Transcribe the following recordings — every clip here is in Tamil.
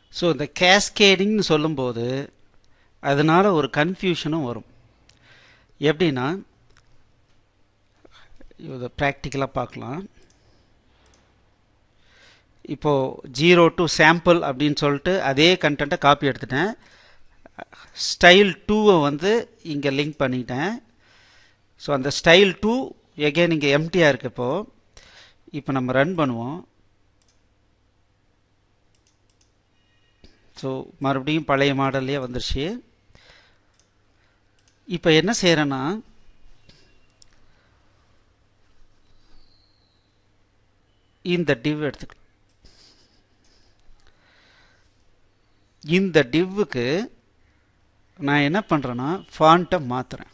ஸோ இந்த கேஸ்கேடிங்னு சொல்லும்போது அதனால ஒரு கன்ஃபியூஷனும் வரும் எப்படின்னா இதை ப்ராக்டிக்கலாக பார்க்கலாம் இப்போது ஜீரோ டு சாம்பிள் அப்படின்னு சொல்லிட்டு அதே கண்டென்ட்டை காப்பி எடுத்துட்டேன் ஸ்டைல் டூவை வந்து இங்கே லிங்க் பண்ணிட்டேன் ஸோ அந்த ஸ்டைல் டூ எகெயின் இங்கே எம்டியாக இருக்கு இப்போது இப்போ நம்ம ரன் பண்ணுவோம் ஸோ மறுபடியும் பழைய மாடல்லையே வந்துருச்சு இப்போ என்ன செய்கிறேன்னா இந்த டிவ் எடுத்துக்கலாம் இந்த டிவ்வுக்கு நான் என்ன பண்ணுறேன்னா ஃபாண்ட்டை மாற்றுறேன்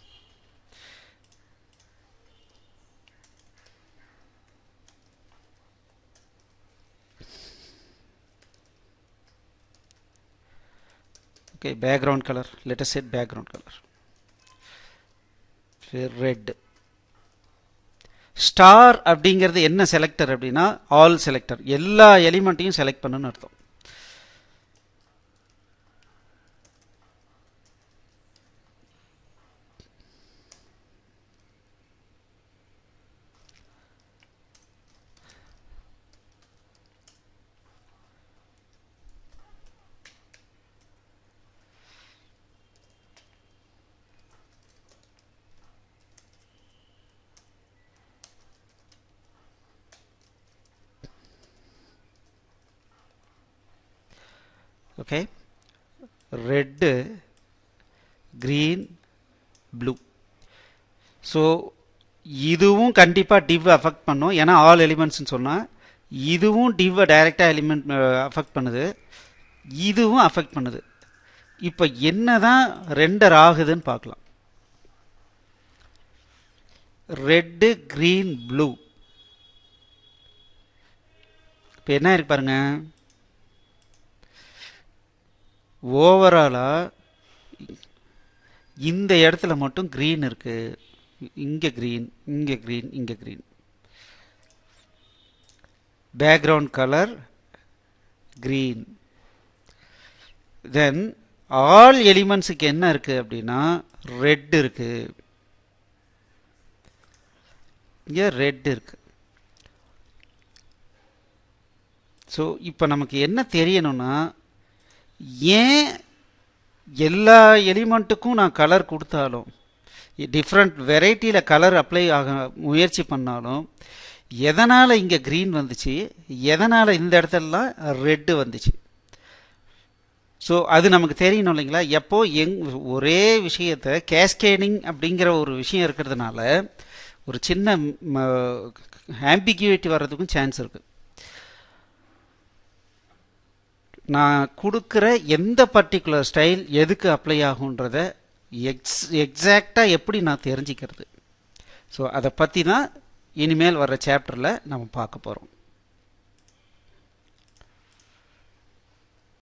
okay background color let us set background color red star அப்படிங்கிறது என்ன செலக்டர் அப்படின்னா ஆல் செலக்டர் எல்லா எலிமெண்ட்டையும் செலக்ட் பண்ணணும்னு அர்த்தம் okay red green blue so இதுவும் கண்டிப்பாக டிவ் அஃபெக்ட் பண்ணும் ஏன்னா ஆல் எலிமெண்ட்ஸ்னு சொன்னால் இதுவும் டிவ்வை டைரெக்டாக எலிமெண்ட் அஃபெக்ட் பண்ணுது இதுவும் அஃபெக்ட் பண்ணுது இப்போ என்ன தான் ரெண்டர் ஆகுதுன்னு பார்க்கலாம் ரெட்டு க்ரீன் ப்ளூ இப்போ என்ன இருக்கு பாருங்க ஓவராலாக இந்த இடத்துல மட்டும் க்ரீன் இருக்கு இங்கே க்ரீன் இங்கே க்ரீன் இங்கே green background colour green then all எலிமெண்ட்ஸுக்கு என்ன இருக்கு அப்படின்னா ரெட் இருக்கு இங்கே ரெட் இருக்கு ஸோ இப்போ நமக்கு என்ன தெரியணும்னா ஏன் எல்லா எலிமெண்ட்டுக்கும் நான் கலர் கொடுத்தாலும் டிஃப்ரெண்ட் வெரைட்டியில் கலர் அப்ளை ஆக முயற்சி பண்ணாலும் எதனால் இங்கே க்ரீன் வந்துச்சு எதனால் இந்த இடத்துலலாம் ரெட்டு வந்துச்சு ஸோ அது நமக்கு தெரியணும் இல்லைங்களா எப்போ எங் ஒரே விஷயத்தை கேஸ்கேடிங் அப்படிங்கிற ஒரு விஷயம் இருக்கிறதுனால ஒரு சின்ன ஆம்பிகியூட்டி வர்றதுக்கும் சான்ஸ் இருக்குது நான் கொடுக்குற எந்த பர்டிகுலர் ஸ்டைல் எதுக்கு அப்ளை ஆகுன்றத எக்ஸ் எக்ஸாக்டாக எப்படி நான் தெரிஞ்சுக்கிறது ஸோ அதை பற்றி தான் இனிமேல் வர்ற சாப்டரில் நம்ம பார்க்க போகிறோம்